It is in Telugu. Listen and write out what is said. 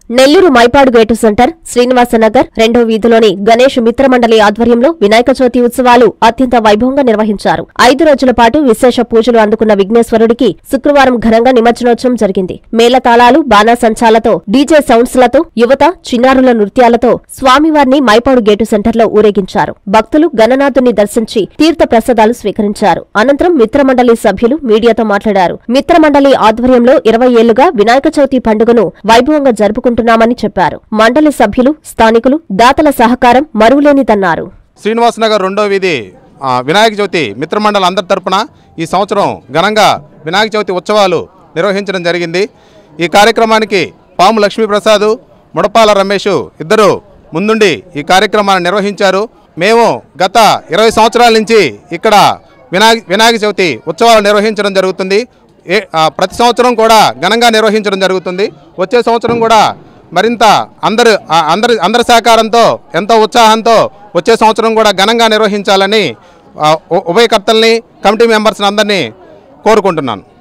నెల్లూరు మైపాడు గేటు సెంటర్ శ్రీనివాసనగర్ రెండో వీధిలోని గణేష్ మిత్రమండలి ఆధ్వర్యంలో వినాయక చవితి ఉత్సవాలు అత్యంత వైభవంగా నిర్వహించారు ఐదు రోజుల పాటు విశేష పూజలు అందుకున్న విఘ్నేశ్వరుడికి శుక్రవారం ఘనంగా నిమజ్జనోత్సవం జరిగింది మేళతాళాలు బాణాసంచాలతో డీజే సౌండ్స్ లతో యువత చిన్నారుల నృత్యాలతో స్వామివారిని మైపాడు గేటు సెంటర్లో ఊరేగించారు భక్తులు గణనాథుని దర్శించి తీర్థ ప్రసాదాలు స్వీకరించారు అనంతరం మిత్రమండలి సభ్యులు మీడియాతో మాట్లాడారు మిత్రమండలి ఆధ్వర్యంలో ఇరవై ఏళ్లుగా వినాయక చవితి పండుగను వైభవంగా జరుపుకుంటున్నామని చెప్పారు మండలి సభ్యులు స్థానికులు దాతల సహకారం మరువులేనిదన్నారు శ్రీనివాస్ నగర్ రెండో వీధి ఆ, వినాయక చవితి మిత్రమండలి అందరి తరపున ఈ సంవత్సరం ఘనంగా వినాయక చవితి ఉత్సవాలు నిర్వహించడం జరిగింది ఈ కార్యక్రమానికి పాము లక్ష్మీప్రసాద్ ముడపాల రమేష్ ఇద్దరు ముందుండి ఈ కార్యక్రమాన్ని నిర్వహించారు మేము గత ఇరవై సంవత్సరాల నుంచి ఇక్కడ వినాయక వినాయక చవితి ఉత్సవాలు నిర్వహించడం జరుగుతుంది ఏ ఆ, ప్రతి సంవత్సరం కూడా ఘనంగా నిర్వహించడం జరుగుతుంది వచ్చే సంవత్సరం కూడా మరింత అందరు ఆ, అందరి అందరి సహకారంతో ఎంతో ఉత్సాహంతో వచ్చే సంవత్సరం కూడా ఘనంగా నిర్వహించాలని ఆ, ఉ- ఉభయకర్తల్ని కమిటీ మెంబర్స్ని అందరినీ కోరుకుంటున్నాను